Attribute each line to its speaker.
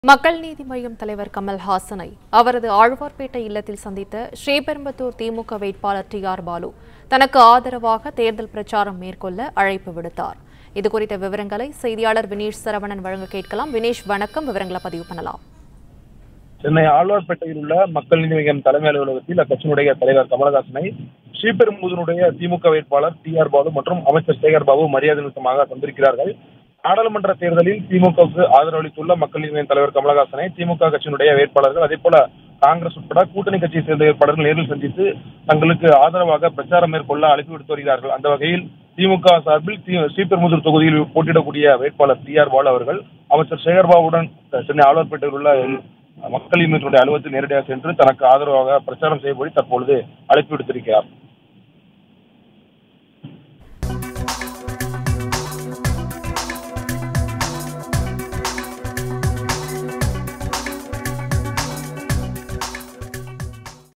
Speaker 1: மக்கள் நீதி மய்யம் தலைவர் கமல்ஹாசனை அவரது ஆழ்வார்பேட்டை இல்லத்தில் சந்தித்த ஸ்ரீபெரும்புதூர் திமுக வேட்பாளர் டி ஆர் பாலு தனக்கு ஆதரவாக தேர்தல் பிரச்சாரம் மேற்கொள்ள அழைப்பு விடுத்தார் இது குறித்த விவரங்களை செய்தியாளர் வினேஷ் சரவணன் வழங்க கேட்கலாம் வினேஷ் வணக்கம் விவரங்களை பதிவு பண்ணலாம்
Speaker 2: சென்னை ஆழ்வார்பேட்டையில் உள்ள மக்கள் நீதி மையம் தலைமை அலுவலகத்தில் அக்கட்சியினுடைய தலைவர் கமலஹாசனை ஸ்ரீபெரும்புதூருடைய திமுக வேட்பாளர் டி ஆர் பாலு மற்றும் அமைச்சர் சேகர் பாபு மரியாதை நிமித்தமாக சந்திருக்கிறார்கள் நாடாளுமன்ற தேர்தலில் திமுகவுக்கு ஆதரவு அளித்துள்ள மக்கள் நீதி மையம் தலைவர் கமலஹாசனை திமுக கட்சியினுடைய வேட்பாளர்கள் அதே போல காங்கிரஸ் உட்பட கூட்டணி கட்சியை சேர்ந்த வேட்பாளர்கள் நேரில் சந்தித்து தங்களுக்கு ஆதரவாக பிரச்சாரம் மேற்கொள்ள அழைப்பு விடுத்து வருகிறார்கள் அந்த வகையில் திமுக சார்பில் தி- ஸ்ரீபெரும்புதூர் தொகுதியில் போட்டியிடக்கூடிய வேட்பாளர் டி ஆர் பாலு அவர்கள் அமைச்சர் சேகர்பாபுடன் சென்னை ஆழ்வார்பேட்டையில் உள்ள மக்கள் இயக்கத்தினுடைய அலுவலகத்தில் நேரடியாக சென்று தனக்கு ஆதரவாக பிரச்சாரம் செய்யும்படி தற்பொழுது அழைப்பு விடுத்திருக்கிறார்